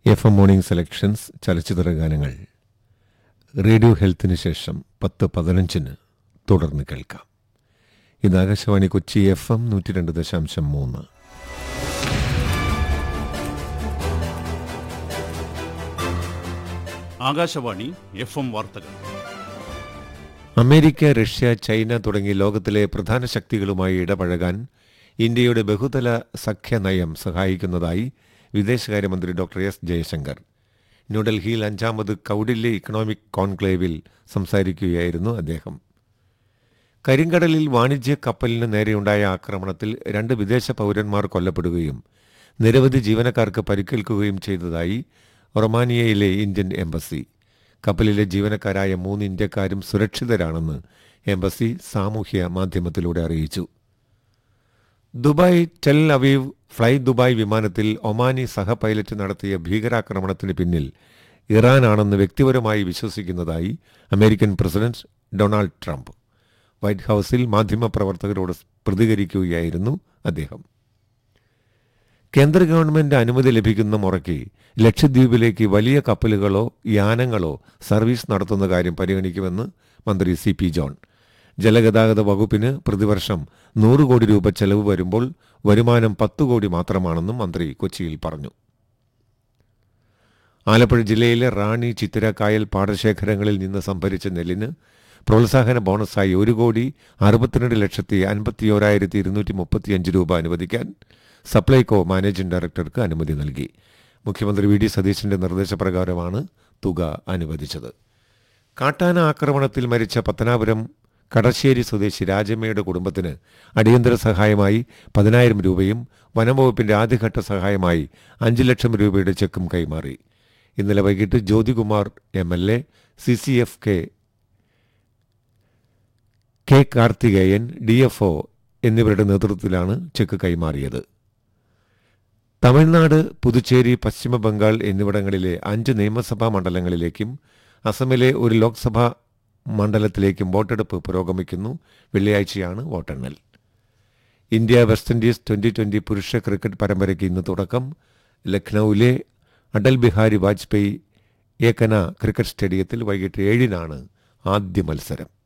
F M morning selections ചലച്ചിത്ര ഗാനങ്ങൾ radio ഹെൽത്തിന് ശേഷം പത്ത് പതിനഞ്ചിന് തുടർന്ന് കേൾക്കാം ഇത് ആകാശവാണി കൊച്ചി എഫ് എം നൂറ്റി രണ്ട് ദശാംശം മൂന്ന് ആകാശവാണി എഫ് എം വാർത്തകൾ അമേരിക്ക റഷ്യ ചൈന തുടങ്ങി ലോകത്തിലെ പ്രധാന ശക്തികളുമായി ഇടപഴകാൻ ഇന്ത്യയുടെ ബഹുതല സഖ്യ നയം സഹായിക്കുന്നതായി വിദേശകാര്യമന്ത്രി ഡോക്ടർ എസ് ജയശങ്കർ ന്യൂഡൽഹിയിൽ അഞ്ചാമത് കൗഡില്യ ഇക്കണോമിക് കോൺക്ലേവിൽ സംസാരിക്കുകയായിരുന്നു അദ്ദേഹം കരിങ്കടലിൽ വാണിജ്യ കപ്പലിന് നേരെയുണ്ടായ ആക്രമണത്തിൽ രണ്ട് വിദേശ പൗരന്മാർ കൊല്ലപ്പെടുകയും നിരവധി ജീവനക്കാർക്ക് പരിക്കേൽക്കുകയും ചെയ്തതായി റൊമാനിയയിലെ ഇന്ത്യൻ എംബസി കപ്പലിലെ ജീവനക്കാരായ മൂന്ന് ഇന്ത്യക്കാരും സുരക്ഷിതരാണെന്ന് എംബസി സാമൂഹ്യ മാധ്യമത്തിലൂടെ അറിയിച്ചു Dubai Tel Aviv fly Dubai വിമാനത്തിൽ ഒമാനി സഹ പൈലറ്റ് നടത്തിയ ഭീകരാക്രമണത്തിന് പിന്നിൽ ഇറാനാണെന്ന് വ്യക്തിപരമായി വിശ്വസിക്കുന്നതായി American president Donald Trump white ഹൌസിൽ മാധ്യമപ്രവർത്തകരോട് പ്രതികരിക്കുകയായിരുന്നു അദ്ദേഹം കേന്ദ്ര ഗവൺമെന്റ് അനുമതി ലഭിക്കുന്ന മുറയ്ക്ക് ലക്ഷദ്വീപിലേക്ക് വലിയ കപ്പലുകളോ യാനങ്ങളോ സർവീസ് നടത്തുന്ന കാര്യം പരിഗണിക്കുമെന്ന് മന്ത്രി സി പി ജോൺ ജലഗതാഗത വകുപ്പിന് പ്രതിവർഷം നൂറ് കോടി രൂപ ചെലവ് വരുമ്പോൾ വരുമാനം പത്ത് കോടി മാത്രമാണെന്നും മന്ത്രി കൊച്ചിയിൽ പറഞ്ഞു ആലപ്പുഴ ജില്ലയിലെ റാണി ചിത്തിര കായൽ പാടശേഖരങ്ങളിൽ നിന്ന് സംഭരിച്ച നെല്ലിന് പ്രോത്സാഹന ബോണസായി ഒരു കോടി അറുപത്തിരണ്ട് ലക്ഷത്തി അൻപത്തിയോരായിരത്തി ഇരുന്നൂറ്റി മുപ്പത്തിയഞ്ച് രൂപ അനുവദിക്കാൻ സപ്ലൈകോ മാനേജിംഗ് ഡയറക്ടർക്ക് അനുമതി നൽകി മുഖ്യമന്ത്രി വി ഡി സതീശന്റെ നിർദ്ദേശപ്രകാരമാണ് തുക അനുവദിച്ചത് കാട്ടാന ആക്രമണത്തിൽ മരിച്ച പത്തനാപുരം കടശ്ശേരി സ്വദേശി രാജമ്മയുടെ കുടുംബത്തിന് അടിയന്തര സഹായമായി പതിനായിരം രൂപയും വനംവകുപ്പിന്റെ ആദ്യഘട്ട സഹായമായി അഞ്ച് ലക്ഷം രൂപയുടെ ചെക്കും കൈമാറി ഇന്നലെ വൈകിട്ട് Jyothikumar M L A C C F K K Karthikeyan D F O എന്നിവരുടെ നേതൃത്വത്തിലാണ് ചെക്ക് കൈമാറിയത് തമിഴ്നാട് പുതുച്ചേരി പശ്ചിമ ബംഗാൾ എന്നിവിടങ്ങളിലെ അഞ്ച് നിയമസഭാ മണ്ഡലങ്ങളിലേക്കും അസമിലെ ഒരു ലോക്സഭാ മണ്ഡലത്തിലേക്കും വോട്ടെടുപ്പ് പുരോഗമിക്കുന്നു വെള്ളിയാഴ്ചയാണ് വോട്ടെണ്ണൽ India West Indies twenty twenty പുരുഷ ക്രിക്കറ്റ് പരമ്പരയ്ക്ക് ഇന്ന് തുടക്കം ലഖ്നൌവിലെ അടൽ ബിഹാരി വാജ്പേയി ഏകന ക്രിക്കറ്റ് സ്റ്റേഡിയത്തിൽ വൈകിട്ട് ഏഴിനാണ് ആദ്യ മത്സരം